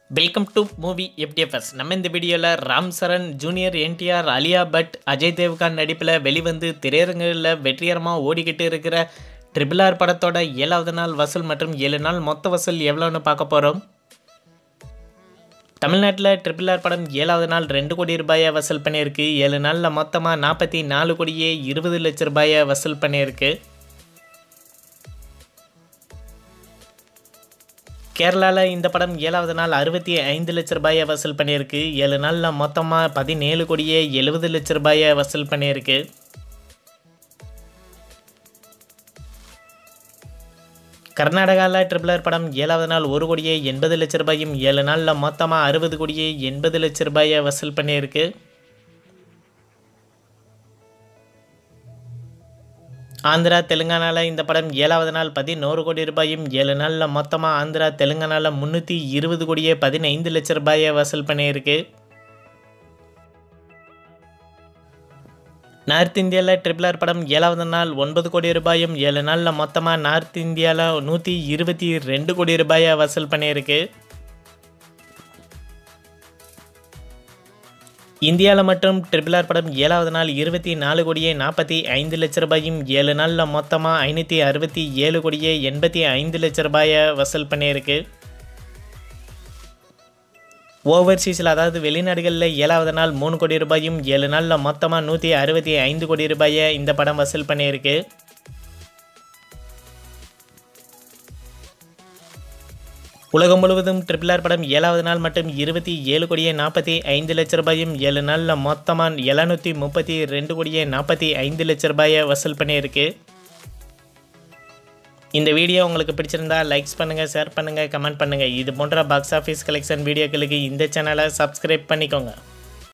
welcome to movie FDFS நம்ம இந்த வீடியோவில் ராம் சரண் ஜூனியர் என்டிஆர் அலியா பட் அஜய் தேவ்கான் நடிப்பில் வெளிவந்து திரையரங்குகளில் வெற்றிகரமாக ஓடிக்கிட்டு இருக்கிற ட்ரிபிள் ஆர் படத்தோட ஏழாவது நாள் வசூல் மற்றும் ஏழு நாள் மொத்த வசூல் எவ்வளோன்னு பார்க்க போகிறோம் தமிழ்நாட்டில் ட்ரிபிள் ஆர் படம் ஏழாவது நாள் ரெண்டு கோடி ரூபாயை வசூல் பண்ணியிருக்கு ஏழு நாளில் மொத்தமாக நாற்பத்தி நாலு கோடியே இருபது லட்ச ரூபாயை வசூல் பண்ணியிருக்கு கேரளாவில் இந்த படம் ஏழாவது நாள் அறுபத்தி ஐந்து லட்ச ரூபாயை வசூல் பண்ணியிருக்கு ஏழு நாளில் மொத்தமாக பதினேழு கோடியே எழுபது லட்ச ரூபாயை வசூல் பண்ணியிருக்கு கர்நாடகாவில் ட்ரிபிளர் படம் ஏழாவது நாள் ஒரு கோடியே எண்பது லட்ச ரூபாயும் ஏழு நாளில் மொத்தமாக அறுபது கோடியே எண்பது லட்ச ரூபாயை வசூல் பண்ணியிருக்கு ஆந்திரா தெலுங்கானாவில் இந்த படம் ஏழாவது நாள் பதினோரு கோடி ரூபாயும் ஏழு நாளில் மொத்தமாக ஆந்திரா தெலுங்கானாவில் முந்நூற்றி இருபது கோடியே பதினைந்து லட்ச ரூபாயை வசூல் பண்ணியிருக்கு நார்த் இந்தியாவில் ட்ரிபிளர் படம் ஏழாவது நாள் ஒன்பது கோடி ரூபாயும் ஏழு நாளில் மொத்தமாக நார்த் இந்தியாவில் நூற்றி இருபத்தி ரெண்டு கோடி ரூபாயை வசூல் பண்ணியிருக்கு இந்தியாவில் மட்டும் ட்ரிபிள் ஆர் படம் ஏழாவது நாள் இருபத்தி நாலு கோடியே நாற்பத்தி ஐந்து லட்ச ரூபாயும் ஏழு நாளில் மொத்தமாக ஐநூற்றி அறுபத்தி ஏழு கோடியே எண்பத்தி ஐந்து லட்ச ரூபாயை வசூல் பண்ணியிருக்கு ஓவர்சீஸில் அதாவது வெளிநாடுகளில் ஏழாவது நாள் மூணு கோடி ரூபாயும் ஏழு நாளில் மொத்தமாக நூற்றி அறுபத்தி ஐந்து கோடி ரூபாயை இந்த படம் வசூல் பண்ணியிருக்கு உலகம் முழுவதும் ட்ரிபிள் ஆர் படம் ஏழாவது நாள் மட்டும் இருபத்தி ஏழு கோடியே நாற்பத்தி ஐந்து லட்ச ரூபாயும் ஏழு நாளில் மொத்தமாக எழுநூற்றி முப்பத்தி ரெண்டு கோடியே நாற்பத்தி ஐந்து லட்ச ரூபாயை வசூல் பண்ணியிருக்கு இந்த வீடியோ உங்களுக்கு பிடிச்சிருந்தா லைக்ஸ் பண்ணுங்கள் ஷேர் பண்ணுங்கள் கமெண்ட் பண்ணுங்கள் இது போன்ற பாக்ஸ் ஆஃபீஸ் கலெக்ஷன் வீடியோக்களுக்கு இந்த சேனலை சப்ஸ்கிரைப் பண்ணிக்கோங்க